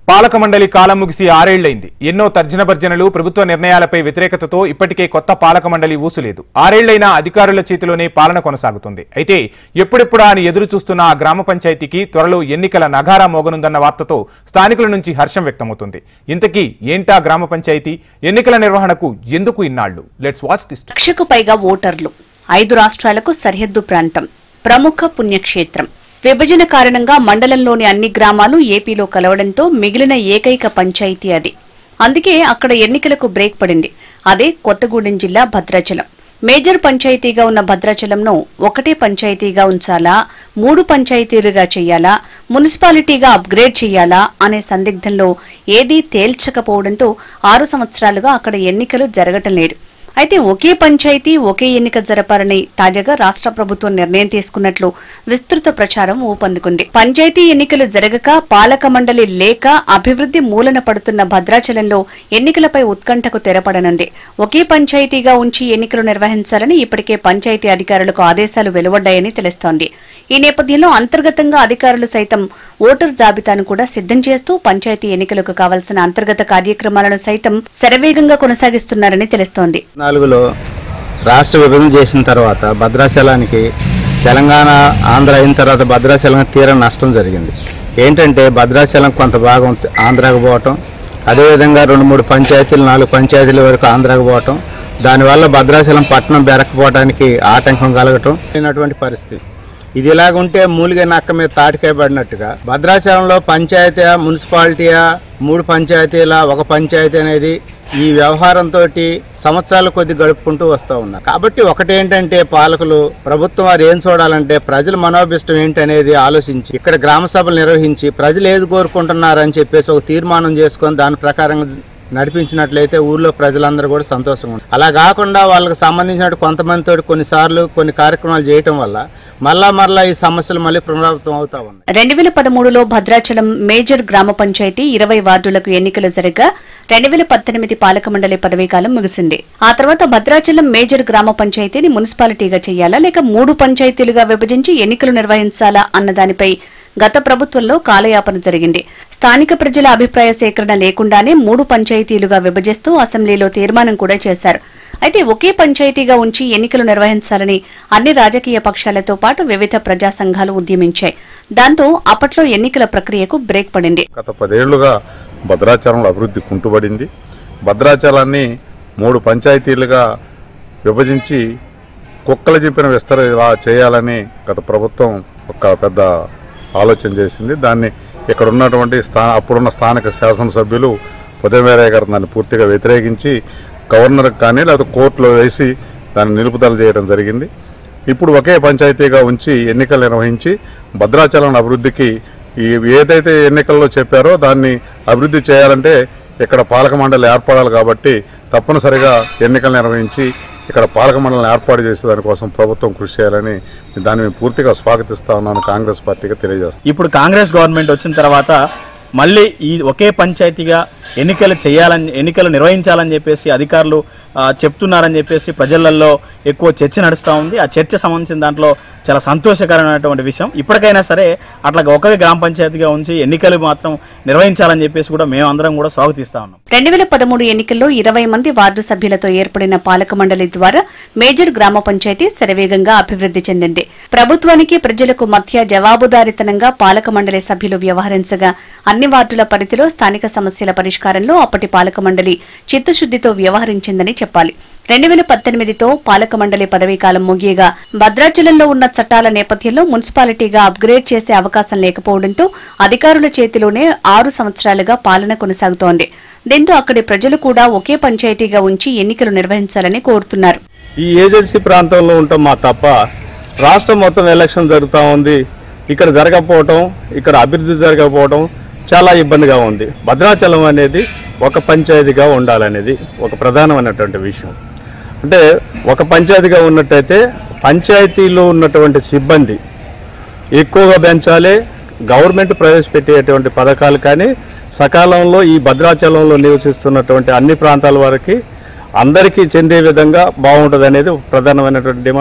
పాలక మండలి కాలం ముగిసి ఆరేళ్లైంది ఎన్నో తర్జన భర్జనలు ప్రభుత్వ నిర్ణయాలపై వ్యతిరేకతతో ఇప్పటికే కొత్త పాలక మండలి ఊసులేదు ఆరేళ్లైనా అధికారుల చేతిలోనే పాలన కొనసాగుతుంది అయితే ఎప్పుడెప్పుడా అని ఎదురు చూస్తున్న ఆ గ్రామ పంచాయతీకి త్వరలో ఎన్నికల నగారా మోగనుందన్న వార్తతో స్థానికుల నుంచి హర్షం వ్యక్తమవుతుంది ఇంతకీ ఏంటా గ్రామ పంచాయతీ ఎన్నికల నిర్వహణకు ఎందుకు ఇన్నాళ్లు లెట్స్ వాచ్ దిస్ లక్షకు పైగా ఓటర్లు ఐదు రాష్ట్రాలకు సరిహద్దు ప్రాంతం ప్రముఖ పుణ్యక్షేత్రం విభజన కారణంగా మండలంలోని అన్ని గ్రామాలు ఏపీలో కలవడంతో మిగిలిన ఏకైక పంచాయతీ అది అందుకే అక్కడ ఎన్నికలకు బ్రేక్ పడింది అదే కొత్తగూడెం జిల్లా భద్రాచలం మేజర్ పంచాయతీగా ఉన్న భద్రాచలంను ఒకటే పంచాయతీగా ఉంచాలా మూడు పంచాయతీలుగా చేయాలా మున్సిపాలిటీగా అప్గ్రేడ్ చేయాలా అనే సందిగ్ధంలో ఏదీ తేల్చకపోవడంతో ఆరు సంవత్సరాలుగా అక్కడ ఎన్నికలు జరగటం లేదు అయితే ఒకే పంచాయతీ ఒకే ఎన్నిక జరపాలని తాజాగా రాష్ట్ర ప్రభుత్వం నిర్ణయం తీసుకున్నట్లు విస్తృత ప్రచారం ఊపందుకుంది పంచాయతీ ఎన్నికలు జరగక పాలక మండలి లేక అభివృద్ధి మూలన పడుతున్న భద్రాచలంలో ఎన్నికలపై ఉత్కంఠకు తెరపడనుంది ఒకే పంచాయతీగా ఉంచి ఎన్నికలు నిర్వహించాలని ఇప్పటికే పంచాయతీ అధికారులకు ఆదేశాలు వెలువడ్డాయని తెలుస్తోంది ఈ నేపథ్యంలో అంతర్గతంగా అధికారులు సైతం ఓటర్ జాబితాను కూడా సిద్ధం చేస్తూ పంచాయతీ ఎన్నికలకు కావాల్సిన అంతర్గత కార్యక్రమాలను సైతం శరవేగంగా కొనసాగిస్తున్నారని తెలుస్తోంది నాలుగులో రాష్ట్ర విభజన చేసిన తర్వాత భద్రాచలానికి తెలంగాణ ఆంధ్ర అయిన తర్వాత భద్రాచలం తీర నష్టం జరిగింది ఏంటంటే భద్రాచలం కొంత భాగం ఆంధ్రాకు పోవటం అదేవిధంగా రెండు మూడు పంచాయతీలు నాలుగు పంచాయతీల వరకు ఆంధ్రాకు పోవటం దానివల్ల భద్రాచలం పట్టణం బెరకపోవడానికి ఆటంకం కలగటం అయినటువంటి పరిస్థితి ఇది ఇలాగుంటే మూలిగే నక్క మీద తాటికాయ పడినట్టుగా భద్రాచలంలో పంచాయతీ మున్సిపాలిటీయా మూడు పంచాయతీల ఒక పంచాయతీ అనేది ఈ వ్యవహారంతో సంవత్సరాల కొద్ది గడుపుకుంటూ వస్తూ ఉన్నారు కాబట్టి ఒకటేంటంటే పాలకులు ప్రభుత్వం వారు ఏం చూడాలంటే ప్రజల మనోభిష్టం ఏంటనేది ఆలోచించి ఇక్కడ గ్రామ సభలు నిర్వహించి ప్రజలు ఏది కోరుకుంటున్నారని చెప్పేసి ఒక తీర్మానం చేసుకొని దాని ప్రకారంగా నడిపించినట్లయితే ఊర్లో ప్రజలందరూ కూడా సంతోషంగా ఉంటారు అలా కాకుండా వాళ్ళకి సంబంధించినట్టు కొంతమందితో కొన్నిసార్లు కొన్ని కార్యక్రమాలు చేయటం వల్ల మళ్ళా మరలా ఈ సమస్యలు మళ్ళీ పునరావృతం అవుతా ఉన్నాయి రెండు వేల పదమూడులో భద్రాచలం మేజర్ గ్రామ పంచాయతీ ఇరవై వార్డులకు ఎన్నికలు జరగగా రెండు వేల పద్దెనిమిది పాలక మండలి పదవీకాలం ముగిసింది ఆ తర్వాత భద్రాచలం మేజర్ గ్రామ పంచాయతీని మున్సిపాలిటీగా చేయాలా లేక మూడు పంచాయతీలుగా విభజించి ఎన్నికలు నిర్వహించాలా అన్న దానిపై గత ప్రభుత్వంలో కాలయాపన జరిగింది స్థానిక ప్రజల అభిప్రాయ సేకరణ లేకుండానే మూడు పంచాయతీలుగా విభజిస్తూ అసెంబ్లీలో తీర్మానం కూడా చేశారు అయితే ఒకే పంచాయతీగా ఉంచి ఎన్నికలు నిర్వహించాలని అన్ని రాజకీయ పక్షాలతో పాటు వివిధ ప్రజా సంఘాలు ఉద్యమించాయి దాంతో అప్పట్లో ఎన్నికల ప్రక్రియకు బ్రేక్ పడింది గత పదేళ్లుగా భద్రాచలంలో అభివృద్ధి కుంటుపడింది భద్రాచలాన్ని మూడు పంచాయతీలుగా విభజించి కుక్కలు చెప్పిన విస్తర ఇలా చేయాలని గత ప్రభుత్వం ఒక పెద్ద ఆలోచన చేసింది దాన్ని ఇక్కడ ఉన్నటువంటి స్థా అప్పుడున్న స్థానిక శాసనసభ్యులు ఉదయమేరయ్య గారు దాన్ని పూర్తిగా వ్యతిరేకించి గవర్నర్కి కానీ లేకపోతే కోర్టులో వేసి దాన్ని నిలుపుదల చేయడం జరిగింది ఇప్పుడు ఒకే పంచాయతీగా ఉంచి ఎన్నికలు నిర్వహించి భద్రాచలం అభివృద్ధికి ఈ ఏదైతే ఎన్నికల్లో చెప్పారో దాన్ని అభివృద్ధి చేయాలంటే ఇక్కడ పాలక మండలి ఏర్పడాలి కాబట్టి తప్పనిసరిగా ఎన్నికలు నిర్వహించి ఇక్కడ పాలక మండలిని ఏర్పాటు చేసే దానికోసం ప్రభుత్వం కృషి చేయాలని దాన్ని మేము పూర్తిగా స్వాగతిస్తా ఉన్నాను కాంగ్రెస్ పార్టీగా తెలియజేస్తాను ఇప్పుడు కాంగ్రెస్ గవర్నమెంట్ వచ్చిన తర్వాత మళ్ళీ ఈ ఒకే పంచాయతీగా ఎన్నికలు చేయాలని ఎన్నికలు నిర్వహించాలని చెప్పేసి అధికారులు ఆ, చెప్తున్నారని చెప్పేసి ప్రజలలో ఎక్కువ చర్చ నడుస్తూ ఉంది ఆ చర్చ సంబంధించిన దాంట్లో చాలా సంతోషకరమైనటువంటి విషయం ఇప్పటికైనా సరే అట్లా ఒకే గ్రామ పంచాయతీగా ఉంచి ఎన్నికలు మాత్రం నిర్వహించాలని చెప్పేసి కూడా మేమందరం కూడా స్వాగతిస్తా ఉన్నాం రెండు వేల పదమూడు ఎన్నికల్లో ఇరవై మంది వార్డు సభ్యులతో ఏర్పడిన పాలక మండలి ద్వారా మేజర్ గ్రామ పంచాయతీ శరవేగంగా అభివృద్ధి చెందింది ప్రభుత్వానికి ప్రజలకు మధ్య జవాబుదారితనంగా పాలక మండలి సభ్యులు వ్యవహరించగా అన్ని వార్డుల పరిధిలో స్థానిక సమస్యల పరిష్కారంలో అప్పటి పాలక మండలి చిత్తశుద్దితో వ్యవహరించిందని చెప్పాలి రెండు వేల పద్దెనిమిదితో పాలక మండలి పదవీకాలం ముగియగా భద్రాచలంలో ఉన్న చట్టాల నేపథ్యంలో మున్సిపాలిటీగా అప్గ్రేడ్ చేసే అవకాశం లేకపోవడంతో అధికారుల చేతిలోనే ఆరు సంవత్సరాలుగా పాలన కొనసాగుతోంది దీంతో అక్కడి ప్రజలు కూడా ఒకే పంచాయతీగా ఉంచి ఎన్నికలు నిర్వహించాలని కోరుతున్నారు ఈ ఏజెన్సీ ప్రాంతంలో ఉంటాం మా తప్ప రాష్ట్రం మొత్తం ఎలక్షన్ జరుగుతూ ఉంది ఇక్కడ జరగకపోవటం ఇక్కడ అభివృద్ధి జరగకపోవటం చాలా ఇబ్బందిగా ఉంది భద్రాచలం అనేది ఒక పంచాయతీగా ఉండాలనేది ఒక ప్రధానమైనటువంటి విషయం అంటే ఒక పంచాయతీగా ఉన్నట్టయితే పంచాయతీలో ఉన్నటువంటి సిబ్బంది ఎక్కువగా పెంచాలి గవర్నమెంట్ ప్రవేశపెట్టేటువంటి పథకాలు కానీ సకాలంలో ఈ భద్రాచలంలో నివసిస్తున్నటువంటి అన్ని ప్రాంతాల వారికి అందరికీ చెందే విధంగా బాగుంటుంది అనేది ప్రధానమైనటువంటి డిమాండ్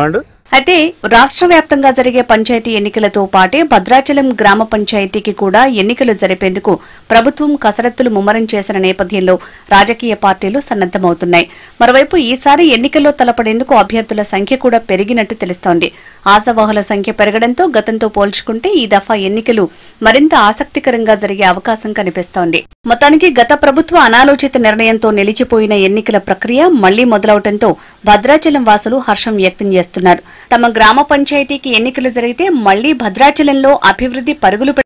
అయితే రాష్ట్ర వ్యాప్తంగా జరిగే పంచాయతీ ఎన్నికలతో పాటే భద్రాచలం గ్రామ పంచాయతీకి కూడా ఎన్నికలు జరిపేందుకు ప్రభుత్వం కసరత్తులు ముమ్మరం చేసిన నేపథ్యంలో రాజకీయ పార్టీలు సన్నద్దమవుతున్నాయి మరోవైపు ఈసారి ఎన్నికల్లో తలపడేందుకు అభ్యర్థుల సంఖ్య కూడా పెరిగినట్టు తెలుస్తోంది ఆశావాహుల సంఖ్య పెరగడంతో గతంతో పోల్చుకుంటే ఈ దఫా ఎన్నికలు మరింత ఆసక్తికరంగా జరిగే అవకాశం కనిపిస్తోంది మొత్తానికి గత ప్రభుత్వ అనాలోచిత నిర్ణయంతో నిలిచిపోయిన ఎన్నికల ప్రక్రియ మళ్లీ మొదలవడంతో భద్రాచలం వాసులు హర్షం వ్యక్తం చేస్తున్నారు తమ గ్రామ పంచాయతీకి ఎన్నికలు జరిగితే మళ్లీ భద్రాచలంలో అభివృద్ధి పరుగులు